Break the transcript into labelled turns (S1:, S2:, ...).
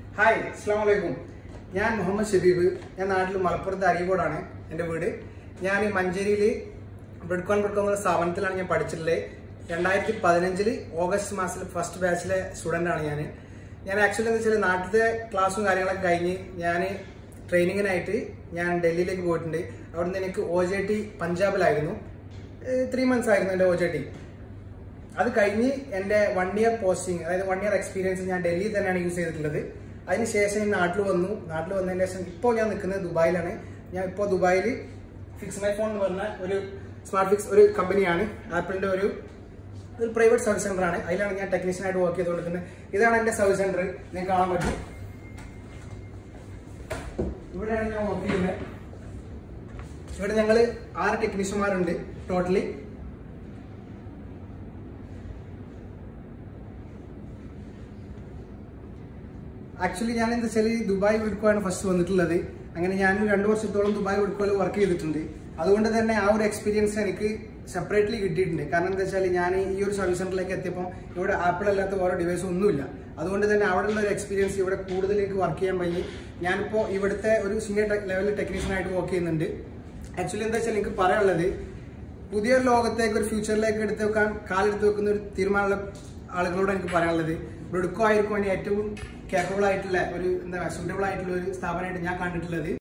S1: hi അസ്സാം വലൈക്കും ഞാൻ മുഹമ്മദ് ഷബീബ് ഞാൻ നാട്ടിൽ മലപ്പുറത്ത് അരീക്കോടാണ് എൻ്റെ വീട് ഞാൻ മഞ്ചേരിയിൽ ബ്രെഡ്കോൺ ബ്രെഡ്കോൺ എന്ന സ്ഥാപനത്തിലാണ് ഞാൻ പഠിച്ചിട്ടുള്ളത് രണ്ടായിരത്തി പതിനഞ്ചില് ഓഗസ്റ്റ് മാസത്തിൽ ഫസ്റ്റ് ബാച്ചിലെ സ്റ്റുഡൻ്റ് ആണ് ഞാൻ ഞാൻ ആക്ച്വലി എന്താ വെച്ചാൽ നാട്ടിലത്തെ ക്ലാസ്സും കാര്യങ്ങളൊക്കെ കഴിഞ്ഞ് ഞാൻ ട്രെയിനിങ്ങിനായിട്ട് ഞാൻ ഡൽഹിയിലേക്ക് പോയിട്ടുണ്ട് അവിടുന്ന് എനിക്ക് ഒ ജെ ടി പഞ്ചാബിലായിരുന്നു ത്രീ മന്ത്സ് ആയിരുന്നു എൻ്റെ ഒ ജെ ടി അത് കഴിഞ്ഞ് എൻ്റെ വൺ ഇയർ പോസ്റ്റിംഗ് അതായത് വൺ ഇയർ എക്സ്പീരിയൻസ് ഞാൻ ഡൽഹിയിൽ തന്നെയാണ് യൂസ് ചെയ്തിട്ടുള്ളത് അതിനുശേഷം ഞാൻ നാട്ടിൽ വന്നു നാട്ടിൽ വന്നതിന് ശേഷം ഇപ്പോൾ ഞാൻ നിൽക്കുന്നത് ദുബായിലാണ് ഞാൻ ഇപ്പോൾ ദുബായിൽ ഫിക്സ് മൈ ഫോൺ എന്ന് പറഞ്ഞ ഒരു സ്മാർട്ട് ഫിക്സ് ഒരു കമ്പനിയാണ് ആപ്പിളിൻ്റെ ഒരു ഒരു പ്രൈവറ്റ് സർവീസ് സെൻ്റർ ആണ് അതിലാണ് ഞാൻ ടെക്നീഷ്യനായിട്ട് വർക്ക് ചെയ്തുകൊണ്ടിരിക്കുന്നത് ഇതാണ് എൻ്റെ സർവീസ് സെൻ്റർ നിങ്ങൾക്ക് കാണാൻ പറ്റും ഇവിടെയാണ് ഞാൻ വർക്ക് ചെയ്യുന്നത് ഇവിടെ ഞങ്ങൾ ആറ് ടെക്നീഷ്യന്മാരുണ്ട് ടോട്ടലി ആക്ച്വലി ഞാൻ എന്താ വെച്ചാൽ ദുബായ് വിടുക്കുവാണ് ഫസ്റ്റ് വന്നിട്ടുള്ളത് അങ്ങനെ ഞാൻ രണ്ട് വർഷത്തോളം ദുബായ് വിടുക്കുവാൽ വർക്ക് ചെയ്തിട്ടുണ്ട് അതുകൊണ്ട് തന്നെ ആ ഒരു എക്സ്പീരിയൻസ് എനിക്ക് സെപ്പറേറ്റ്ലി കിട്ടിയിട്ടുണ്ട് കാരണം എന്താ വെച്ചാൽ ഞാൻ ഈ ഒരു സർവീസ് സെന്ററിലേക്ക് എത്തിയപ്പോൾ ഇവിടെ ആപ്പിൾ അല്ലാത്ത ഓരോ ഡിവൈസ് ഒന്നുമില്ല അതുകൊണ്ട് തന്നെ അവിടെയുള്ള ഒരു എക്സ്പീരിയൻസ് ഇവിടെ കൂടുതലേക്ക് വർക്ക് ചെയ്യാൻ പറ്റി ഞാനിപ്പോൾ ഇവിടുത്തെ ഒരു സീനിയർ ലെവൽ ടെക്നീഷ്യനായിട്ട് വർക്ക് ചെയ്യുന്നുണ്ട് ആക്ച്വലി എന്താ വെച്ചാൽ എനിക്ക് പറയാനുള്ളത് പുതിയ ലോകത്തേക്ക് ഒരു ഫ്യൂച്ചറിലേക്ക് എടുത്ത് വെക്കാൻ കാലെടുത്ത് വെക്കുന്ന ഒരു തീരുമാനമുള്ള ആളുകളോട് എനിക്ക് പറയാനുള്ളത് ബ്രിഡ്കോ ആയിരിക്കും അതിന് ഏറ്റവും കേപ്പബിൾ ആയിട്ടുള്ള ഒരു എന്താ സൂട്ടബിൾ ആയിട്ടുള്ള ഒരു സ്ഥാപനമായിട്ട് ഞാൻ കണ്ടിട്ടുള്ളത്